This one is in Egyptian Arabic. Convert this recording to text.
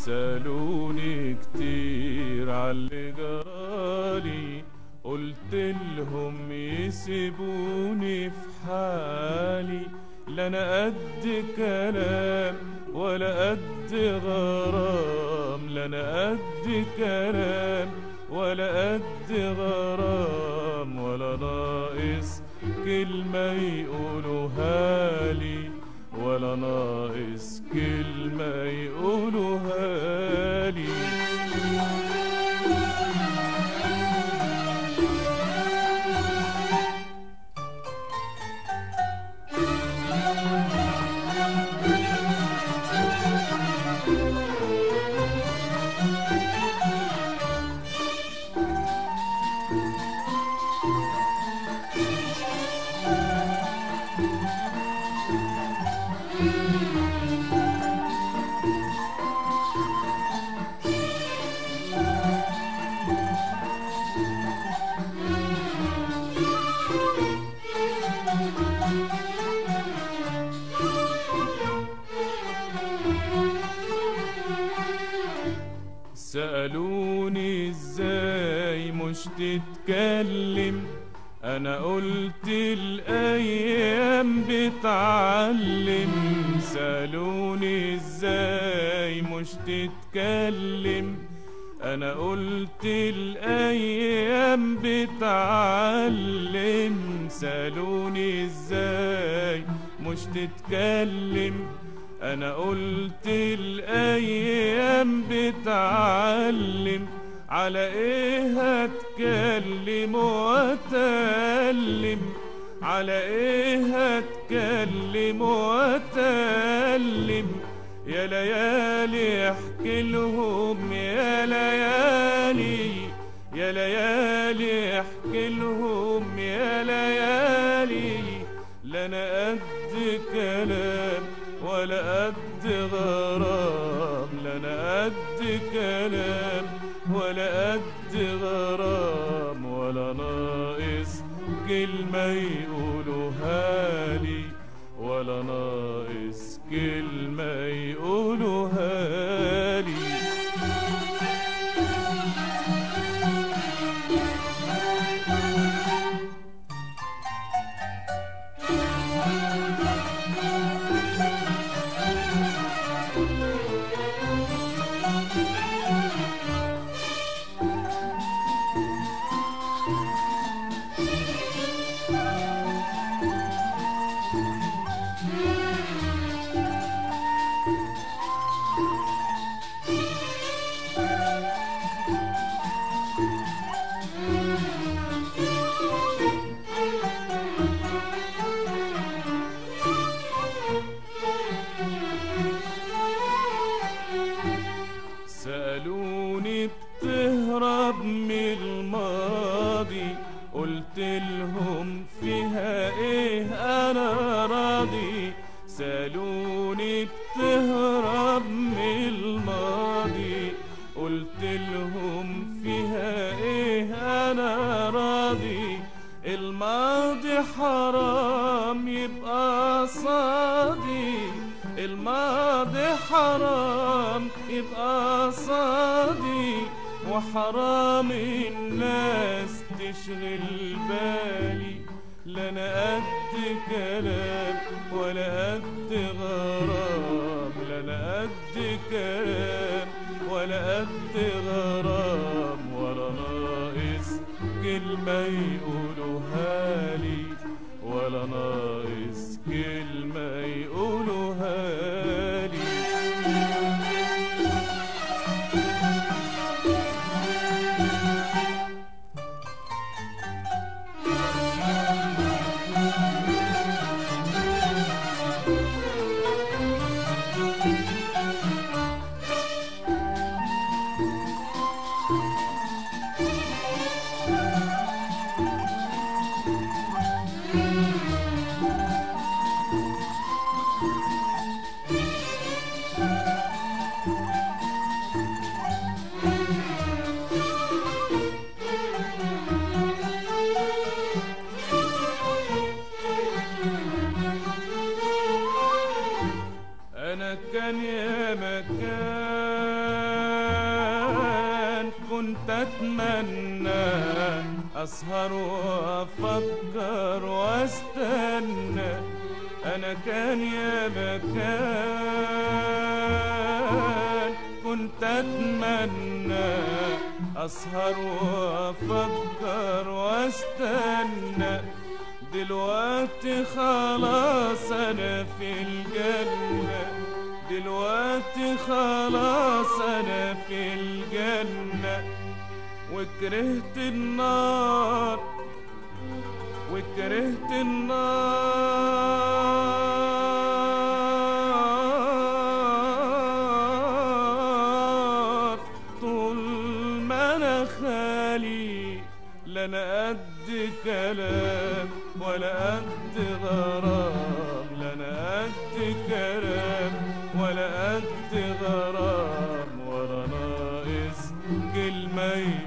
سألوني كتير عاللي جرالي قلت لهم يسيبوني في حالي لا انا قد كلام ولا قد غرام لا انا قد كلام ولا قد غرام ولا ناقص كلمة يقولوها لي ولا ناقص كلمة يقولوها لي سألوني ازاي مش تتكلم انا قلت الايام بتعلم سألوني ازاي مش تتكلم انا قلت الايام بتعلم سألوني ازاي مش تتكلم انا قلت الايام بتعلم على ايه هتكلم واتألم على ايه هتكلم واتألم يا ليالي احكي لهم يا ليالي يا ليالي احكي لهم يا ليالي لا انا قد كلام ولا قد غرام لا انا قد كلام ولا قد غرام ولا ناقص كلمة يقولوها لي ولا ناقص كلمة يقولوها لي سألوني بتهرب من الماضي قلت لهم فيها ايه انا راضي سألوني بتهرب من الماضي قلت لهم فيها ايه انا راضي الماضي حرام يبقى صادي الماضي حرام يبقى صادي وحرام الناس تشغل بالي لا انا قد كلام ولا قد غرام لا انا قد كلام ولا قد غرام ولا ناقص كلمة يقولوها لي ولا ناقص كلمة يقولوها لي أنا كان يا مكان كنت اتمنى اسهر وافكر واستنى انا كان يا مكان كنت اتمنى اسهر وافكر واستنى دلوقتي خلاص انا في الجنة دلوقتي خلاص انا في الجنة وكرهت النار وكرهت النار طول ما انا خالي لا انا قد كلام ولا قد غرام لا انا قد كلام ولا قد غرام ولا ناقص كلمة